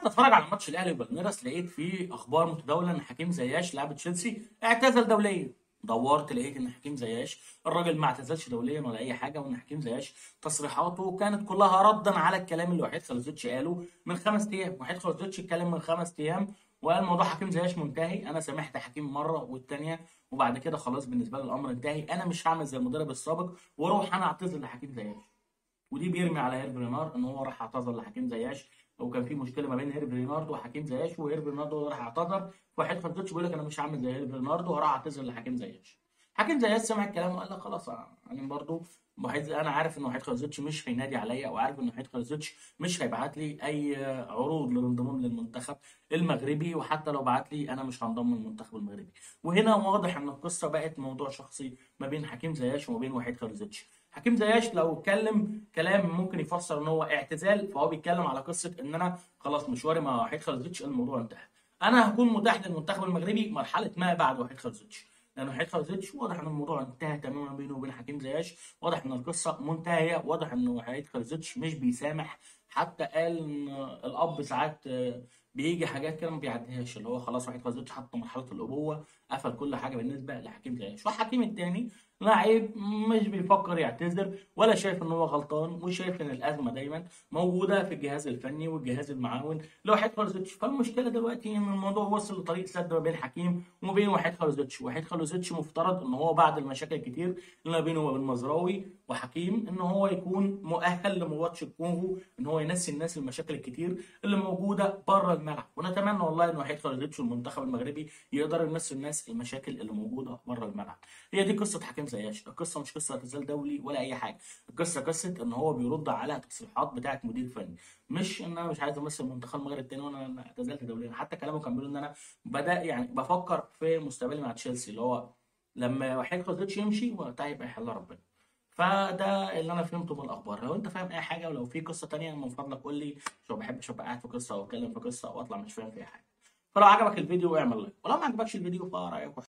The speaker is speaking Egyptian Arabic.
قعدت اتفرج على ماتش الاهلي وبالميراس لقيت فيه اخبار متداوله ان حكيم زياش لاعب تشيلسي اعتزل دوليا دورت لقيت ان حكيم زياش الراجل ما اعتزلش دوليا ولا اي حاجه وان حكيم زياش تصريحاته كانت كلها ردا على الكلام اللي وحيد خليزوتش قاله من خمس ايام وحيد خليزوتش اتكلم من خمس ايام وقال موضوع حكيم زياش منتهي انا سامحت حكيم مره والتانيه وبعد كده خلاص بالنسبه لي الامر انتهي انا مش هعمل زي المدرب السابق واروح انا اعتذر لحكيم زياش ودي بيرمي على هيرفي رينار ان هو راح اعتذر لحكيم زياش وكان في مشكله ما بين هيرفي ريناردو وحكيم زياش وهيرفي ريناردو راح اعتذر وحيد خليزوتش بيقول لك انا مش هعمل زي هيرفي ريناردو وراح اعتذر لحكيم زياش حكيم زياش سمع الكلام وقال لك خلاص انا برضو وحيد انا عارف ان وحيد خليزوتش مش هينادي عليا وعارف ان وحيد خليزوتش مش هيبعت لي اي عروض للانضمام للمنتخب المغربي وحتى لو بعت لي انا مش هنضم للمنتخب المغربي وهنا واضح ان القصه بقت موضوع شخصي ما بين حكيم زياش وما بين وحيد خليزوتش حكيم زياش لو اتكلم كلام ممكن يفسر ان هو اعتزال فهو بيتكلم على قصه ان انا خلاص مشواري مع وحيد خليزوتش الموضوع انتهى انا هكون متاح للمنتخب المغربي مرحله ما بعد وحيد خليزوتش لان وحيد خليزوتش واضح ان الموضوع انتهى تماما بينه وبين حكيم زياش واضح ان القصه منتهيه واضح ان وحيد خليزوتش مش بيسامح حتى قال ان الاب ساعات بيجي حاجات كده ما بيعديهاش اللي هو خلاص وحيد خليزوتش حط مرحله الابوه قفل كل حاجه بالنسبه لحكيم زياش وحكيم التاني لعيب مش بيفكر يعتذر ولا شايف ان هو غلطان وشايف ان الازمه دايما موجوده في الجهاز الفني والجهاز المعاون لوحيد خليزوتش فالمشكله دلوقتي ان الموضوع وصل لطريق سد ما بين حكيم وما بين وحيد خليزوتش وحيد خليزوتش مفترض ان هو بعد المشاكل الكتير اللي ما بينه وبين مزراوي وحكيم ان هو يكون مؤهل لماتش الكونغو ان هو ينسي الناس المشاكل الكتير اللي موجوده بره الملعب ونتمنى والله ان وحيد خليزوتش والمنتخب المغربي يقدر يمثل الناس المشاكل اللي موجوده بره الملعب هي دي قصه حكيم زياش القصه مش قصه اعتزال دولي ولا اي حاجه القصه قصه ان هو بيرد على تصريحات بتاعه مدير فني مش ان انا مش عايز امثل منتخب المغرب تاني وانا اعتزلت دوليا حتى كلامه كان بيقول ان انا بدا يعني بفكر في مستقبلي مع تشيلسي اللي هو لما وحيد خليزوتش يمشي وقتها يبقى يحل ربنا فده اللي انا فهمته من الاخبار لو انت فاهم اي حاجه ولو في قصه تانية من فضلك قول لي عشان ما بحبش ابقى قاعد في قصه او اتكلم في قصه واطلع مش فاهم فيها حاجه فلو عجبك الفيديو اعمل لايك ولو ما عجبكش الفيديو فرايك